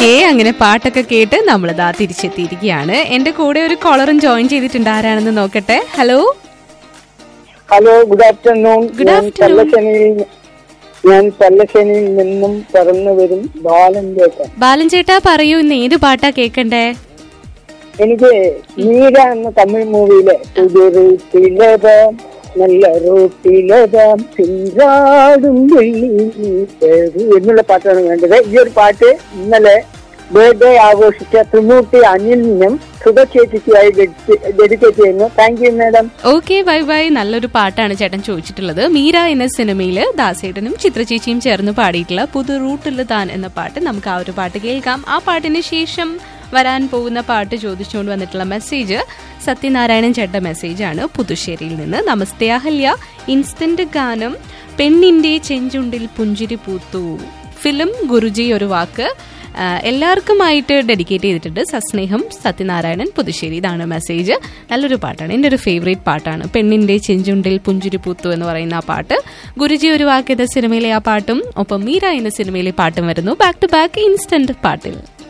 Okay അങ്ങനെ പാട്ടൊക്കെ കേട്ട് നമ്മൾ ഇതാ തിരിച്ചെത്തിയിരിക്കുകയാണ് എന്റെ കൂടെ ഒരു കോളറും ജോയിൻ ചെയ്തിട്ടുണ്ട് ആരാണെന്ന് നോക്കട്ടെ hello hello good afternoon Good ഞാൻ afternoon. പല്ലശ്ശനിയിൽ ഞാൻ പല്ലശ്ശനിയിൽ നിന്നും പറന്നു വരും ബാലൻ ചേട്ടൻ ബാലൻ ചേട്ടാ പറയൂ ഇന്ന് ഏത് പാട്ടാ കേക്കണ്ടേ എനിക്ക് മീര എന്ന തമിഴ് മൂവിയിലെ പുതിയ റൂട്ടിലതാം നല്ല റൂട്ടിലതാം പിൻറാടും വെള്ളി നീ എന്നുള്ള പാട്ടാണ് വേണ്ടത് ഈ ഒരു പാട്ട് ഇന്നലെ ബർത്ത്ഡേ ആഘോഷിച്ച ത്രിമൂർത്തി അനിലിനും സുഖചേച്ചിക്കായി ഡെഡിക്കേറ്റ് ചെയ്യുന്നു thank you madam okay bye bye നല്ലൊരു പാട്ടാണ് ചേട്ടൻ ചോദിച്ചിട്ടുള്ളത് മീര എന്ന സിനിമയില് ദാസേട്ടനും ചിത്രചേച്ചിയും ചേർന്ന് പാടിയിട്ടുള്ള പുതു റൂട്ടിൽ താൻ എന്ന പാട്ട് നമുക്ക് ആ ഒരു പാട്ട് കേൾക്കാം ആ പാട്ടിന് ശേഷം വരാൻ പോകുന്ന പാട്ട് ചോദിച്ചുകൊണ്ട് വന്നിട്ടുള്ള മെസ്സേജ് സത്യനാരായണൻ ചേട്ട മെസ്സേജാണ് പുതുശ്ശേരിയിൽ നിന്ന് നമസ്തേ അഹല്യ ഇൻസ്റ്റന്റ് ഗാനം പെണ്ണിന്റെ ചെഞ്ചുണ്ടിൽ പുഞ്ചിരി പൂത്തു ഫിലിം ഗുരുജി ഒരു വാക്ക് ആ, എല്ലാവർക്കുമായിട്ട് ഡെഡിക്കേറ്റ് ചെയ്തിട്ടുണ്ട് സസ്നേഹം സത്യനാരായണൻ പുതുശ്ശേരി ഇതാണ് മെസ്സേജ് നല്ലൊരു പാട്ടാണ് എൻ്റെ ഒരു ഫേവറേറ്റ് പാട്ടാണ് പെണ്ണിന്റെ ചെഞ്ചുണ്ടിൽ പുഞ്ചിരി പൂത്തു എന്ന് പറയുന്ന ആ പാട്ട് ഗുരുജി ഒരു വാക്ക് എന്ന സിനിമയിലെ ആ പാട്ടും ഒപ്പം മീര എന്ന സിനിമയിലെ പാട്ടും വരുന്നു ബാക്ക് ടു ബാക്ക് ഇൻസ്റ്റന്റ് പാട്ടിൽ